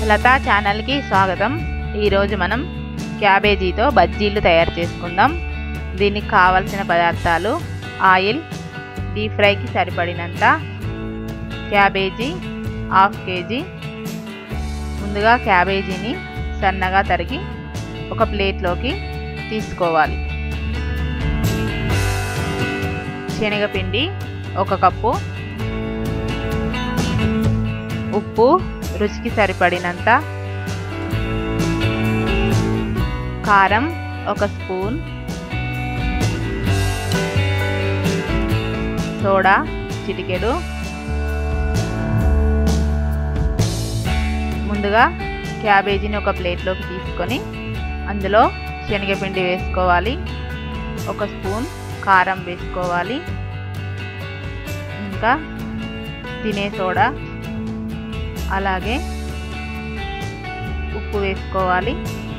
లతా ఛానల్కి స్వాగతం ఈరోజు మనం క్యాబేజీతో బజ్జీలు తయారు చేసుకుందాం దీనికి కావలసిన పదార్థాలు ఆయిల్ డీప్ ఫ్రైకి సరిపడినంత క్యాబేజీ హాఫ్ కేజీ ముందుగా క్యాబేజీని సన్నగా తరిగి ఒక ప్లేట్లోకి తీసుకోవాలి శనగపిండి ఒక కప్పు ఉప్పు రుచికి సరిపడినంత కారం ఒక స్పూన్ సోడా చిటికెడు ముందుగా క్యాబేజీని ఒక ప్లేట్లోకి తీసుకొని అందులో శనగపిండి వేసుకోవాలి ఒక స్పూన్ కారం వేసుకోవాలి ఇంకా తినే సోడా అలాగే ఉప్పు వేసుకోవాలి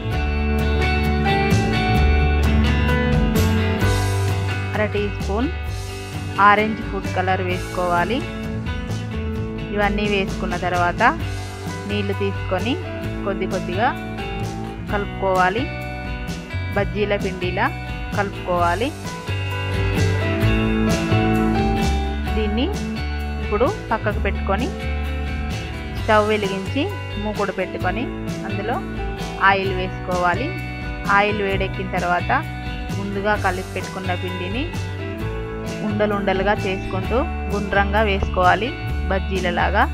అర teaspoon orange food colour వేసుకోవాలి ఇవన్నీ వేసుకున్న తర్వాత నీళ్లు తీసుకొని కొద్ది కొద్దిగా కలుపుకోవాలి బజ్జీల పిండిలా కలుపుకోవాలి దీన్ని ఇప్పుడు పక్కకు పెట్టుకొని స్టవ్ వెలిగించి మూకుడు పెట్టుకొని అందులో ఆయిల్ వేసుకోవాలి ఆయిల్ వేడెక్కిన తర్వాత ముందుగా కలిపి పెట్టుకున్న పిండిని ఉండలు ఉండలుగా చేసుకుంటూ గుండ్రంగా వేసుకోవాలి బజ్జీలలాగా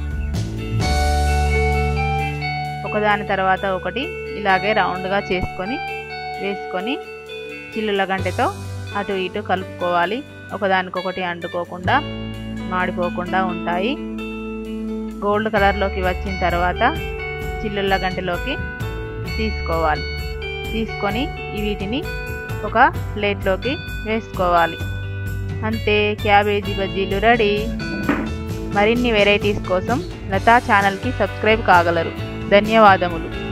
ఒకదాని తర్వాత ఒకటి ఇలాగే రౌండ్గా చేసుకొని వేసుకొని చిల్లుల గంటెతో అటు ఇటు కలుపుకోవాలి ఒకదానికొకటి అంటుకోకుండా మాడిపోకుండా ఉంటాయి గోల్డ్ కలర్లోకి వచ్చిన తర్వాత చిల్లుల గంటలోకి తీసుకోవాలి తీసుకొని వీటిని ఒక ప్లేట్లోకి వేసుకోవాలి అంతే క్యాబేజీ బజ్జీలు రెడీ మరిన్ని వెరైటీస్ కోసం లతా ఛానల్కి సబ్స్క్రైబ్ కాగలరు ధన్యవాదములు